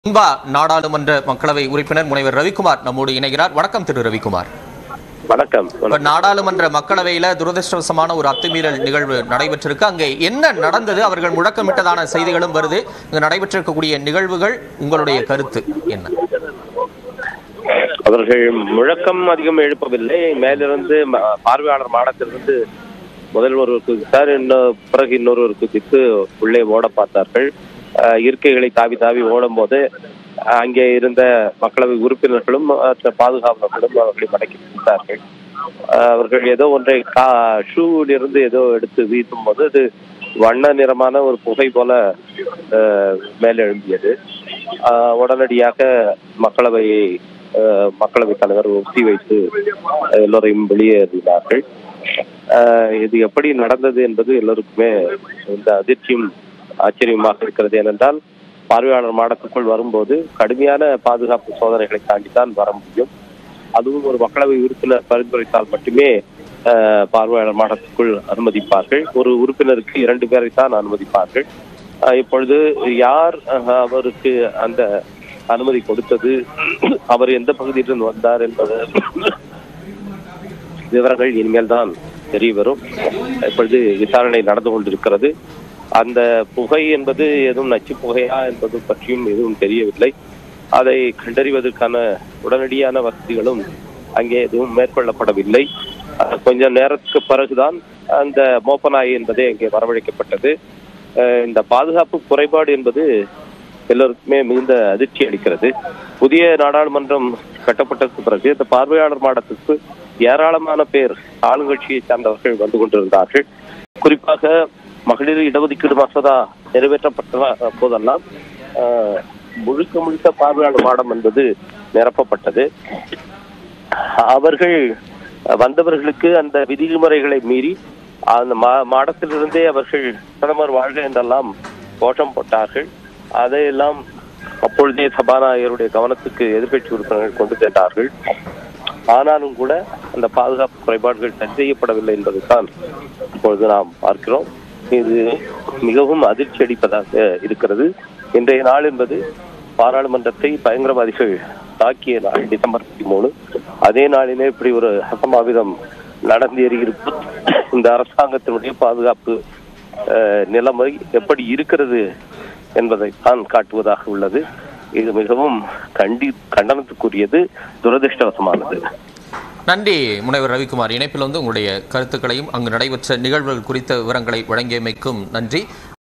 இன்பா நாடாளுமன்ற மக்களவை உறுப்பினர் முனைவர் ரவிக்குமார் நம்மோடு இணைகிறார் வணக்கம் திரு ரவிக்குமார் வணக்கம் இப்ப நாடாளுமன்ற மக்களவையில துரதிருஷ்டவசமான ஒரு அத்துமீறல் நிகழ்வு நடைபெற்றிருக்கு அங்கே என்ன நடந்தது அவர்கள் முழக்கமிட்டதான செய்திகளும் வருது இங்கு நடைபெற்றிருக்கக்கூடிய நிகழ்வுகள் உங்களுடைய கருத்து என்ன அவர்கள் முழக்கம் அதிகம் எழுப்பவில்லை மேலிருந்து ம- பார்வையாளர் மாடத்திலிருந்து முதல் ஒருவருக்கு சார் இன்னும் பிறகு இன்னொருவருக்கு திட்டு உள்ளே ஓட பார்த்தார்கள் அஹ், இருக்கைகளை தாவி தாவி ஓடும் போது அஹ், அங்கே இருந்த மக்களவை உறுப்பினர்களும் மற்ற பாதுகாவலர்களும் அவர்களை மடக்கி பிடித்தார்கள் அஹ், அவர்கள் ஏதோ ஒன்றை கா ஷூவில் இருந்து ஏதோ எடுத்து வீசும் போது அது வண்ண நிறமான ஒரு புகை போல அஹ், மேலெழும்பியது அஹ், உடனடியாக மக்களவையை அஹ், மக்களவைத் தலைவர் ஒத்தி வைத்து அஹ், எல்லோரையும் வெளியேறினார்கள் அஹ், இது எப்படி நடந்தது என்பது எல்லோருக்குமே இந்த அதிர்ச்சியும் ஆச்சரியமாக இருக்கிறது ஏனென்றால் பார்வையாளர் மாடத்துக்குள் வரும்போது கடுமையான பாதுகாப்பு சோதனைகளை தாண்டித்தான் வர முடியும் அதுவும் ஒரு மக்களவை உறுப்பினர் பரிந்துரைத்தால் மட்டுமே அஹ், பார்வையாளர் மாடத்துக்குள் அனுமதிப்பார்கள் ஒரு உறுப்பினருக்கு இரண்டு பேரை தான் அனுமதிப்பார்கள் அஹ், இப்பொழுது யார் அஹ், அவருக்கு அந்த அனுமதி கொடுத்தது அவர் எந்த பகுதியிலிருந்து வந்தார் என்பது விவரங்கள் இனிமேல் தான் தெரிய வரும் இப்பொழுது விசாரணை நடந்து கொண்டிருக்கிறது அந்த புகை என்பது எதுவும் நச்சு புகையா என்பது பற்றியும் எதுவும் தெரியவில்லை அதை கண்டறிவதற்கான உடனடியான வசதிகளும் அங்கே எதுவும் மேற்கொள்ளப்படவில்லை அஹ் கொஞ்ச நேரத்துக்கு பிறகுதான் அந்த மோப்பநாய் என்பதே அங்கே வரவழைக்கப்பட்டது அஹ் இந்த பாதுகாப்பு குறைபாடு என்பது எல்லோருக்குமே மிகுந்த அதிர்ச்சி அளிக்கிறது புதிய நாடாளுமன்றம் கட்டப்பட்டதற்கு பிறகு இந்த பார்வையாளர் மாடத்துக்கு ஏராளமான பேர் ஆளுங்கட்சியை சார்ந்தவர்கள் வந்து கொண்டிருந்தார்கள் குறிப்பாக மகளிர் இடஒதுக்கீடு மசோதா நிறைவேற்றப்பட்ட போதெல்லாம் ஆஹ், முழுக்க முழுக்க பார்வையாளர் மாடம் என்பது நிரப்பப்பட்டது அவர்கள் வந்தவர்களுக்கு அந்த விதிமுறைகளை மீறி அந்த மா- மாடத்திலிருந்தே அவர்கள் பிரதமர் வாழ்க என்றெல்லாம் கோஷம் போட்டார்கள் அதையெல்லாம் அப்பொழுதே சபாநாயகருடைய கவனத்துக்கு எதிர்க்கட்சி உறுப்பினர்கள் கொண்டு சென்றார்கள் ஆனாலும் கூட அந்த பாதுகாப்பு குறைபாடுகள் சரி செய்யப்படவில்லை என்பதைத்தான் இப்பொழுது நாம் பார்க்கிறோம் இது மிகவும் அதிர்ச்சி அளிப்பதாக இருக்கிறது இன்றைய நாள் என்பது பாராளுமன்றத்தை பயங்கரவாதிகள் தாக்கிய நாள் டிசம்பர் பதிமூணு அதே நாளிலே இப்படி ஒரு அசம்பாவிதம் நடந்தேறியிருப்பது இந்த அரசாங்கத்தினுடைய பாதுகாப்பு அஹ், நிலைமை எப்படி இருக்கிறது என்பதைத்தான் காட்டுவதாக உள்ளது இது மிகவும் கண்டி கண்டனத்துக்குரியது துரதிருஷ்டவசமானது நன்றி முனைவர் ரவிக்குமார் இணைப்பில் வந்து உங்களுடைய கருத்துக்களையும் அங்கு நடைபெற்ற நிகழ்வுகள் குறித்த விவரங்களை வழங்கியமைக்கும் நன்றி